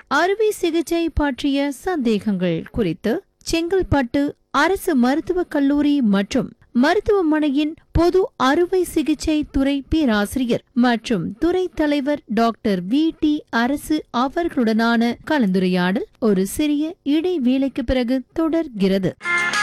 அறுவை சிகிச்சை பற்றிய சந்தேகங்கள் குறித்து செங்கல்பட்டு அரசு மருத்துவக் கல்லூரி மற்றும் மருத்துவமனையின் பொது அறுவை சிகிச்சை துறை பேராசிரியர் மற்றும் துறை தலைவர் டாக்டர் வி டி அரசு அவர்களுடனான கலந்துரையாடல் ஒரு சிறிய இடைவேளைக்கு பிறகு தொடர்கிறது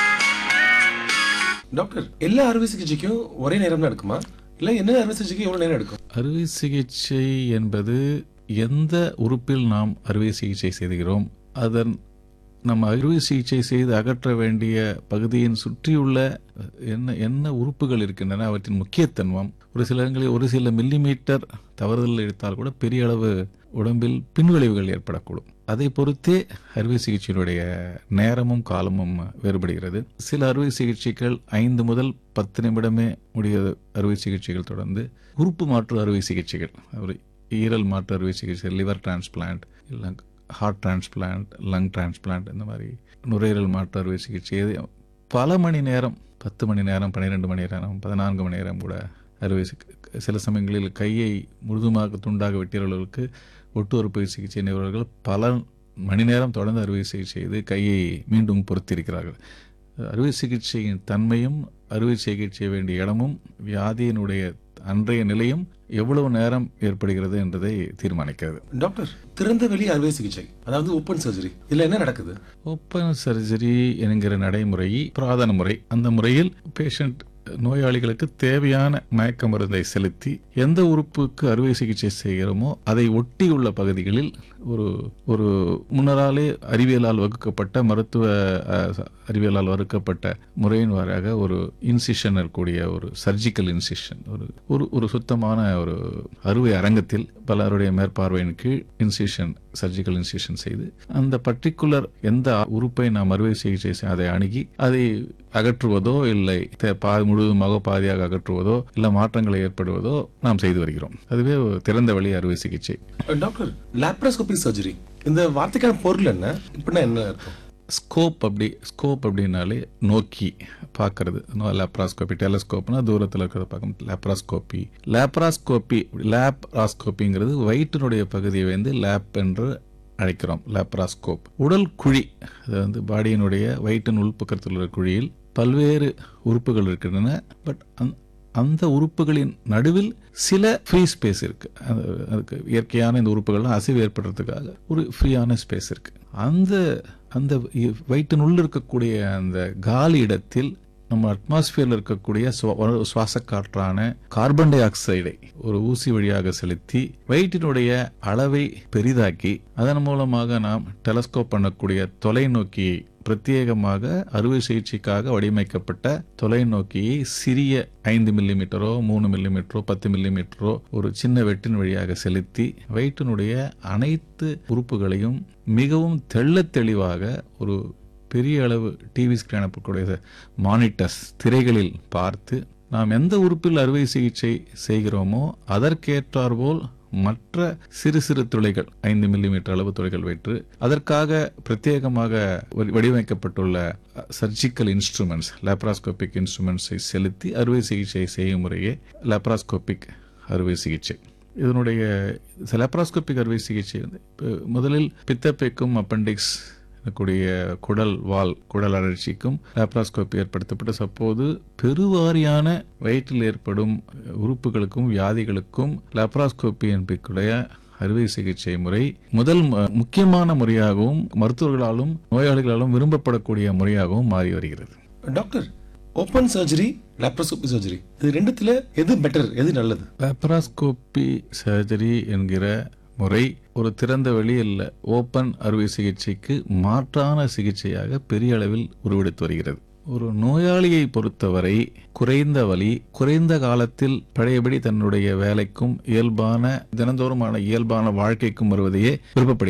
டாக்டர் எல்லா அறுவை சிகிச்சைக்கும் ஒரே நேரம் தான் எடுக்குமா இல்ல என்ன அறுவை சிகிச்சைக்கு எவ்வளவு நேரம் எடுக்கும் அறுவை சிகிச்சை என்பது எந்த உறுப்பில் நாம் அறுவை சிகிச்சை செய்கிறோம் அதன் நம்ம அறுவை சிகிச்சை செய்து அகற்ற வேண்டிய பகுதியின் சுற்றியுள்ள என்ன என்ன உறுப்புகள் இருக்கின்றன அவற்றின் முக்கியத்துவம் ஒரு சில இடங்களில் ஒரு சில மில்லிமீட்டர் தவறுதல் எடுத்தால் கூட பெரிய அளவு உடம்பில் பின்விளைவுகள் ஏற்படக்கூடும் அதை பொறுத்தே அறுவை சிகிச்சையினுடைய நேரமும் காலமும் வேறுபடுகிறது சில அறுவை சிகிச்சைகள் ஐந்து முதல் பத்து நிமிடமே முடிய அறுவை சிகிச்சைகள் தொடர்ந்து உறுப்பு மாற்று அறுவை சிகிச்சைகள் ஒரு ஈரல் மாற்று அறுவை சிகிச்சை லிவர் டிரான்ஸ்பிளான்ட் இல்லை ஹார்ட் டிரான்ஸ்பிளான்ட் லங் டிரான்ஸ்பிளான்ட் இந்த மாதிரி நுரையீரல் மாற்று அறுவை சிகிச்சை இது பல மணி நேரம் பத்து மணி நேரம் பன்னிரெண்டு மணி நேரம் பதினான்கு மணி நேரம் கூட அறுவை சிகி- சில சமயங்களில் கையை முழுதுமாக துண்டாக வெட்டியவர்களுக்கு ஒட்டு அறுவை சிகிச்சை நிபுணர்கள் பல மணி நேரம் தொடர்ந்து அறுவை சிகிச்சை செய்து கையை மீண்டும் பொருத்தியிருக்கிறார்கள் அறுவை சிகிச்சையின் தன்மையும் அறுவை சிகிச்சை வேண்டிய இடமும் வியாதியினுடைய அன்றைய நிலையும் எவ்வளவு நேரம் ஏற்படுகிறது என்பதை தீர்மானிக்கிறது டாக்டர் திறந்த வெளி அறுவை சிகிச்சை அதாவது ஓப்பன் சர்ஜரி இதுல என்ன நடக்குது ஓப்பன் சர்ஜரி என்கிற நடைமுறை புராதன முறை அந்த முறையில் பேஷண்ட் நோயாளிகளுக்கு தேவையான மயக்க மருந்தை செலுத்தி எந்த உறுப்புக்கு அறுவை சிகிச்சை செய்கிறோமோ அதை ஒட்டியுள்ள பகுதிகளில் ஒரு ஒரு முன்னராலே அறிவியலால் வகுக்கப்பட்ட மருத்துவ அஹ், அறிவியலால் வகுக்கப்பட்ட முறையின் வாராக ஒரு இன்சிஷன் இருக்கக்கூடிய ஒரு சர்ஜிக்கல் இன்சிஷன் ஒரு ஒரு ஒரு சுத்தமான ஒரு அறுவை அரங்கத்தில் பலருடைய மேற்பார்வையின் கீழ் இன்சிஷன் சர்ஜிக்கல் இன்சிஷன் செய்து அந்த பர்டிகுலர் எந்த உறுப்பை நாம் அறுவை சிகிச்சை செய்ய அதை அணுகி அதை அகற்றுவதோ இல்லை தே- பா முழுவதுமாக பாதியாக அகற்றுவதோ இல்லை மாற்றங்களை ஏற்படுவதோ நாம் செய்து வருகிறோம் அதுவே ஒரு திறந்த வழி அறுவை சிகிச்சை அஹ் டாக்டர் லாப்ராஸ்கோபி சர்ஜரி இந்த வார்த்தைக்கான பொருள் என்ன இப்படின்னா என்ன அர்த்தம் ஸ்கோப் அப்படி ஸ்கோப் அப்படின்னாலே நோக்கி பார்க்கறது லேப்ராஸ்கோபி டெலஸ்கோப்னா தூரத்தில் இருக்கிறத பார்க்க லேப்ராஸ்கோபி லேப்ராஸ்கோபி லேப்ராஸ்கோப்பிங்கிறது வயிற்றினுடைய பகுதியை வந்து லேப் என்று அழைக்கிறோம் லேப்ராஸ்கோப் உடல் குழி அது வந்து பாடியினுடைய வயிற்றின் உள்பக்கத்தில் உள்ள குழியில் பல்வேறு உறுப்புகள் இருக்கின்றன பட் அந்த உறுப்புகளின் நடுவில் சில ஃப்ரீ ஸ்பேஸ் இருக்கு அது- அதுக்கு இயற்கையான இந்த உறுப்புகள்லாம் அசைவு ஏற்படுறதுக்காக ஒரு ஃப்ரீயான ஸ்பேஸ் இருக்கு அந்த அந்த இ- வயிற்றின் உள்ள இருக்கக்கூடிய அந்த காலி இடத்தில் நம்ம அட்மாஸ்பியர்ல இருக்கக்கூடிய சுவா- சுவாச காற்றான கார்பன் டை ஆக்சைடை ஒரு ஊசி வழியாக செலுத்தி வயிற்றினுடைய அளவை பெரிதாக்கி அதன் மூலமாக நாம் டெலஸ்கோப் பண்ணக்கூடிய தொலைநோக்கியை பிரத்யேகமாக அறுவை சிகிச்சைக்காக வடிவமைக்கப்பட்ட தொலைநோக்கியை சிறிய ஐந்து மில்லிமீட்டரோ மூணு மில்லிமீட்டரோ பத்து மில்லிமீட்டரோ ஒரு சின்ன வெட்டின் வழியாக செலுத்தி வயிற்றினுடைய அனைத்து உறுப்புகளையும் மிகவும் தெள்ளத் தெளிவாக ஒரு பெரிய அளவு டிவி ஸ்கிரீன் இருக்கக்கூடிய மானிட்டர்ஸ் திரைகளில் பார்த்து நாம் எந்த உறுப்பில் அறுவை சிகிச்சை செய்கிறோமோ அதற்கேற்றாற்போல் மற்ற சிறு சிறு துளைகள் ஐந்து மில்லிமீட்டர் அளவு துளைகள் வைத்து அதற்காக பிரத்யேகமாக வடி- வடிவமைக்கப்பட்டுள்ள சர்ஜிக்கல் இன்ஸ்ட்ருமெண்ட்ஸ் லேப்ராஸ்கோபிக் இன்ஸ்ட்ருமெண்ட்ஸை செலுத்தி அறுவை சிகிச்சை செய்யும் முறையே லேப்ராஸ்கோபிக் அறுவை சிகிச்சை இதனுடைய லேப்ராஸ்கோபிக் அறுவை சிகிச்சை வந்து இப்ப முதலில் பித்தப்பைக்கும் அப்பெண்டிக்ஸ் கூடிய குடல் வால் குடல் அழற்சிக்கும் லேப்ராஸ்கோபி ஏற்படுத்தப்பட்ட சப்போது பெருவாரியான வயிற்றில் ஏற்படும் உறுப்புகளுக்கும் வியாதிகளுக்கும் லேப்ராஸ்கோபி என்பக்கூடிய அறுவை சிகிச்சை முறை முதல் ம- முக்கியமான முறையாகவும் மருத்துவர்களாலும் நோயாளிகளாலும் விரும்பப்படக்கூடிய முறையாகவும் மாறி வருகிறது doctor open surgery laparoscopy surgery இது ரெண்டுத்துல எது பெட்டர் எது நல்லது லேப்ராஸ்கோபி சர்ஜரி என்கிற முறை ஒரு திறந்த வெளி இல்ல ஓப்பன் அறுவை சிகிச்சைக்கு மாற்றான சிகிச்சையாக பெரிய அளவில் உருவெடுத்து வருகிறது ஒரு நோயாளியை பொறுத்தவரை குறைந்த வலி குறைந்த காலத்தில் பழையபடி தன்னுடைய வேலைக்கும் இயல்பான தினந்தோறுமான இயல்பான வாழ்க்கைக்கும் வருவதையே விருப்பப்படுகிறார்